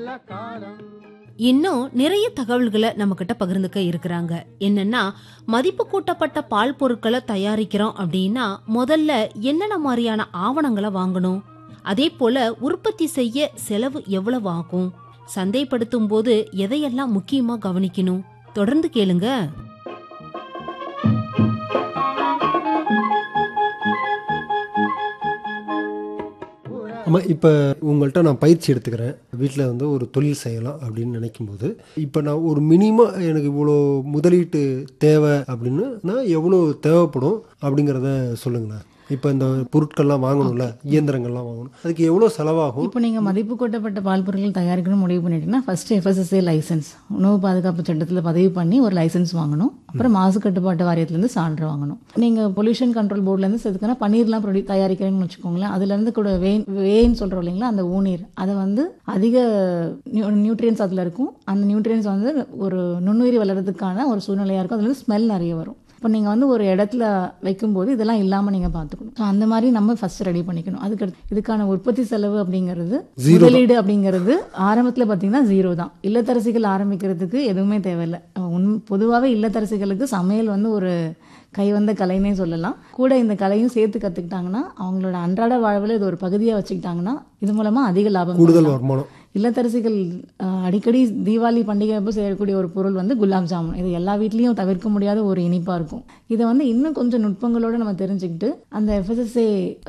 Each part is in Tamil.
இன்னும் நிறைய தகவல்களை நம்ம கிட்ட பகிர்ந்துக்க இருக்கிறாங்க என்னன்னா மதிப்பு கூட்டப்பட்ட பால் பொருட்களை தயாரிக்கிறோம் அப்படின்னா முதல்ல என்னென்ன மாதிரியான ஆவணங்களை வாங்கணும் அதே போல உற்பத்தி செய்ய செலவு எவ்வளவு ஆகும் சந்தைப்படுத்தும் போது எதையெல்லாம் முக்கியமா கவனிக்கணும் தொடர்ந்து கேளுங்க ஆமாம் இப்போ உங்கள்கிட்ட நான் பயிற்சி எடுத்துக்கிறேன் வீட்டில் வந்து ஒரு தொழில் செய்யலாம் அப்படின்னு நினைக்கும்போது இப்போ நான் ஒரு மினிமம் எனக்கு இவ்வளோ முதலீட்டு தேவை அப்படின்னு நான் எவ்வளோ தேவைப்படும் அப்படிங்கிறத சொல்லுங்களேன் இப்போ இந்த பொருட்கள்லாம் வாங்கணும்ல இயந்திரங்கள்லாம் வாங்கணும் அதுக்கு எவ்வளோ செலவாகும் இப்போ நீங்கள் மதிப்பு கூட்டப்பட்ட பால் பொருட்கள் தயாரிக்கணும்னு முடிவு பண்ணிட்டீங்கன்னா ஃபர்ஸ்ட் எஃப்எஸ்எஸ்ஏ லைசன்ஸ் உணவு பாதுகாப்பு சட்டத்தில் பதிவு பண்ணி ஒரு லைசன்ஸ் வாங்கணும் அப்புறம் மாசு கட்டுப்பாட்டு வாரியத்துலேருந்து சான்று வாங்கணும் நீங்கள் பொல்யூஷன் கண்ட்ரோல் போர்ட்லேருந்து செதுக்கினா பன்னீர்லாம் ப்ரொடியூ தயாரிக்கிறேன்னு வச்சுக்கோங்களேன் அதுலேருந்து கூட வே வேன்னு சொல்கிறோம் இல்லைங்களா அந்த ஊநீர் அதை வந்து அதிக நியூட்ரியன்ஸ் அதில் இருக்கும் அந்த நியூட்ரியன்ஸ் வந்து ஒரு நுண்ணுயிரி வளர்கிறதுக்கான ஒரு சூழ்நிலையாக இருக்கும் அதுலேருந்து ஸ்மெல் நிறைய வரும் இப்போ நீங்கள் வந்து ஒரு இடத்துல வைக்கும்போது இதெல்லாம் இல்லாமல் நீங்கள் பார்த்துக்கணும் ஸோ அந்த மாதிரி நம்ம ஃபர்ஸ்ட் ரெடி பண்ணிக்கணும் அதுக்கு அடுத்து இதுக்கான உற்பத்தி செலவு அப்படிங்கிறது முதலீடு அப்படிங்கிறது ஆரம்பத்தில் பார்த்தீங்கன்னா ஜீரோ தான் இல்லத்தரசிகள் ஆரம்பிக்கிறதுக்கு எதுவுமே தேவையில்லை உன் பொதுவாகவே இல்லத்தரசிகளுக்கு சமையல் வந்து ஒரு கைவந்த கலைன்னே சொல்லலாம் கூட இந்த கலையும் சேர்த்து கற்றுக்கிட்டாங்கன்னா அவங்களோட அன்றாட வாழ்வில் இது ஒரு பகுதியாக வச்சுக்கிட்டாங்கன்னா இது மூலமாக அதிக லாபம் கூடுதல் பண்ணலாம். வருமானம் இல்லத்தரசிகள் அஹ், அடிக்கடி தீபாவளி பண்டிகை அப்போ செய்யக்கூடிய ஒரு பொருள் வந்து குலாப் ஜாமுன் இது எல்லா வீட்லேயும் தவிர்க்க முடியாத ஒரு இனிப்பாக இருக்கும் இதை வந்து இன்னும் கொஞ்சம் நுட்பங்களோட நம்ம தெரிஞ்சுக்கிட்டு அந்த எஃப்எஸ்எஸ்ஏ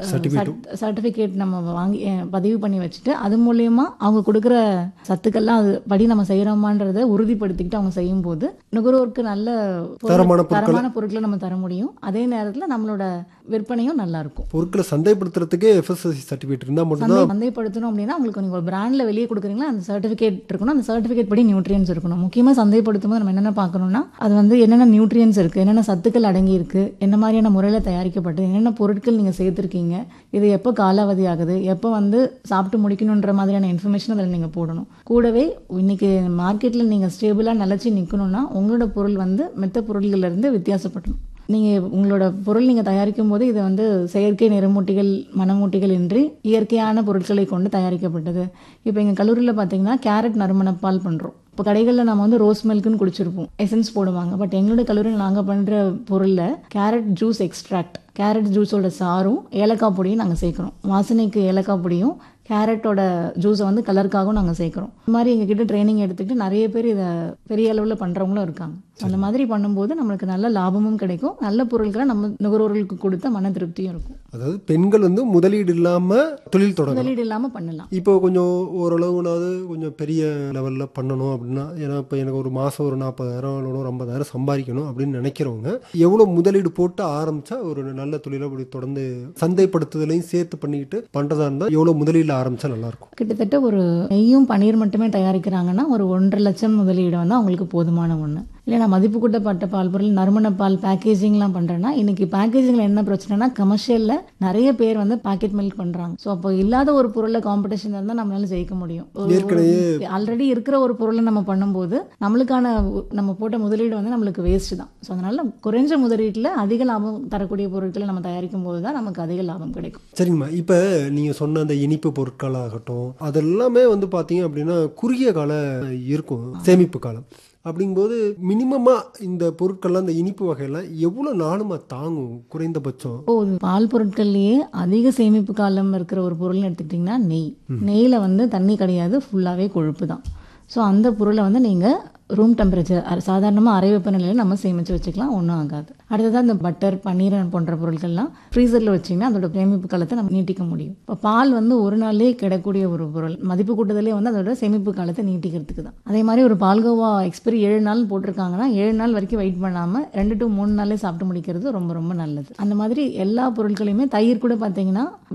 சர்டிஃபிகேட் நம்ம வாங்கி அஹ், பதிவு பண்ணி வச்சுட்டு அது மூலயமா அவங்க கொடுக்குற சத்துக்கள்லாம் அது படி நம்ம செய்கிறோமான்றதை உறுதிப்படுத்திக்கிட்டு அவங்க செய்யும்போது நுகர்வோருக்கு நல்ல பொருள்- தரமான பொருட்களை- தரமான பொருட்களை நம்ம தர முடியும் அதே நேரத்தில் நம்மளோட விற்பனையும் நல்லா இருக்கும் பொருட்களை சந்தைப்படுத்துறதுக்கே எஃப்எஸ்எஸ்சி சர்டிஃபிகேட் இருந்தால் சந்தை மட்டும்தான் சந்தைப்படுத்தணும் அப்படின்னா உங்களுக்கு நீங்கள் ஒரு பிராண்டில் வெளியே கொடுக்குறீங்களா அந்த சர்டிஃபிகேட் இருக்கணும் அந்த சர்டிஃபிகேட் படி நியூட்ரியன்ஸ் இருக்கணும் முக்கியமாக சந்தைப்படுத்தும் போது நம்ம என்னென்ன பார்க்கணும்னா அது வந்து என்னென்ன நியூட்ரியன்ஸ் இருக்குது என்னென்ன சத்துக்கள் அடங்கி இருக்கு என்ன மாதிரியான முறையில் தயாரிக்கப்பட்டது என்னென்ன பொருட்கள் நீங்கள் சேர்த்துருக்கீங்க இது எப்போ காலாவதி ஆகுது எப்போ வந்து சாப்பிட்டு முடிக்கணுன்ற மாதிரியான இன்ஃபர்மேஷன் அதில் நீங்கள் போடணும் கூடவே இன்னைக்கு மார்க்கெட்டில் நீங்கள் ஸ்டேபிளாக நிலச்சி நிற்கணும்னா உங்களோட பொருள் வந்து மெத்த பொருள்கள்ல இருந்து வித்தியாசப்படணும் நீங்கள் உங்களோட பொருள் நீங்கள் தயாரிக்கும் போது இது வந்து செயற்கை நிறமூட்டிகள் மணமூட்டிகள் இன்றி இயற்கையான பொருட்களை கொண்டு தயாரிக்கப்பட்டது இப்போ எங்கள் கல்லூரியில் பார்த்தீங்கன்னா கேரட் நறுமணப்பால் பண்ணுறோம் இப்போ கடைகளில் நம்ம வந்து ரோஸ் மில்க்குன்னு குடிச்சிருப்போம் எசன்ஸ் போடுவாங்க பட் எங்களோட கல்லூரியில் நாங்கள் பண்ணுற பொருளில் கேரட் ஜூஸ் எக்ஸ்ட்ராக்ட் கேரட் ஜூஸோட சாரும் ஏலக்காய் பொடியும் நாங்கள் சேர்க்குறோம் வாசனைக்கு ஏலக்காய் பொடியும் கேரட்டோட ஜூஸை வந்து கலருக்காகவும் நாங்கள் சேர்க்குறோம் இந்த மாதிரி எங்ககிட்ட ட்ரைனிங் எடுத்துக்கிட்டு நிறைய பேர் இதை பெரிய அளவில் பண்ணுறவங்களும் இருக்காங்க அந்த மாதிரி பண்ணும்போது நம்மளுக்கு நல்ல லாபமும் கிடைக்கும் நல்ல பொருட்களை நம்ம நுகர்வோர்களுக்கு கொடுத்த மன திருப்தியும் இருக்கும் அதாவது பெண்கள் வந்து முதலீடு இல்லாமல் தொழில் தொடங்கலாம் முதலீடு இல்லாமல் பண்ணலாம் இப்போ கொஞ்சம் ஓரளவுனாவது கொஞ்சம் பெரிய லெவலில் பண்ணணும் அப்படின்னா ஏன்னா இப்போ எனக்கு ஒரு மாதம் ஒரு நாற்பதாயிரம் இல்லை ஒரு ஐம்பதாயிரம் சம்பாதிக்கணும் அப்படின்னு நினைக்கிறவங்க எவ்வளோ முதலீடு போட்டு ஆரம்பிச்சா ஒரு நல்ல தொழிலை அப்படி தொடர்ந்து சந்தைப்படுத்துதலையும் சேர்த்து பண்ணிக்கிட்டு பண்ணுறதா இருந்தால் எவ்வளோ முதலீடு ஆரம்பிச்சா நல்லாயிருக்கும் கிட்டத்தட்ட ஒரு நெய்யும் பன்னீர் மட்டுமே தயாரிக்கிறாங்கன்னா ஒரு ஒன்றரை லட்சம் முதலீடு வந்து அவங்களுக்கு போதுமான ஒன்று இல்லை நான் மதிப்பு கூட்டப்பட்ட பால் பொருள் நறுமண பால் பேக்கேஜிங்லாம் பண்ணுறேன்னா இன்னைக்கு பேக்கேஜிங்கில் என்ன பிரச்சனைனா கமர்ஷியலில் நிறைய பேர் வந்து பாக்கெட் மில்க் பண்ணுறாங்க ஸோ அப்போ இல்லாத ஒரு பொருளில் காம்படிஷன் இருந்தால் நம்மளால ஜெயிக்க முடியும் ஏற்கனவே- ஆல்ரெடி இருக்கிற ஒரு பொருளை நம்ம பண்ணும்போது நம்மளுக்கான உ- நம்ம போட்ட முதலீடு வந்து நம்மளுக்கு வேஸ்ட் தான் ஸோ அதனால குறைஞ்ச முதலீட்டில் அதிக லாபம் தரக்கூடிய பொருட்களை நம்ம தயாரிக்கும் போது தான் நமக்கு அதிக லாபம் கிடைக்கும் சரிங்கம்மா இப்போ நீங்கள் சொன்ன அந்த இனிப்பு பொருட்களாகட்டும் அதெல்லாமே வந்து பார்த்தீங்க அப்படின்னா குறுகிய கால இருக்கும் சேமிப்பு காலம் அப்படிங்கும்போது மினிமமாக இந்த பொருட்கள்லாம் இந்த இனிப்பு வகையெல்லாம் எவ்வளோ நாளுமா தாங்கும் குறைந்தபட்சம் இப்போ ஒரு பால் பொருட்கள்லயே அதிக சேமிப்பு காலம் இருக்கிற ஒரு பொருள்னு எடுத்துக்கிட்டிங்கன்னா நெய் நெய்யில் வந்து தண்ணி கிடையாது ஃபுல்லாகவே கொழுப்பு தான் ஸோ அந்த பொருளை வந்து நீங்கள் ரூம் டெம்பரேச்சர் சாதாரணமாக அறை வெப்பநிலையில் நம்ம சேமித்து வச்சுக்கலாம் ஒன்றும் ஆகாது அடுத்ததாக இந்த பட்டர் பன்னீர் போன்ற பொருட்கள்லாம் ஃப்ரீசரில் வச்சிங்கன்னா அதோட சேமிப்பு காலத்தை நம்ம நீட்டிக்க முடியும் இப்போ பால் வந்து ஒரு நாளே கிடக்கூடிய ஒரு பொருள் மதிப்பு கூட்டுதலே வந்து அதோட சேமிப்பு காலத்தை நீட்டிக்கிறதுக்கு தான் அதே மாதிரி ஒரு பால்கோவா எக்ஸ்பைரி ஏழு நாள் போட்டிருக்காங்கன்னா ஏழு நாள் வரைக்கும் வெயிட் பண்ணாமல் ரெண்டு டு மூணு நாளே சாப்பிட்டு முடிக்கிறது ரொம்ப ரொம்ப நல்லது அந்த மாதிரி எல்லா பொருட்களையுமே தயிர் கூட பார்த்தீங்கன்னா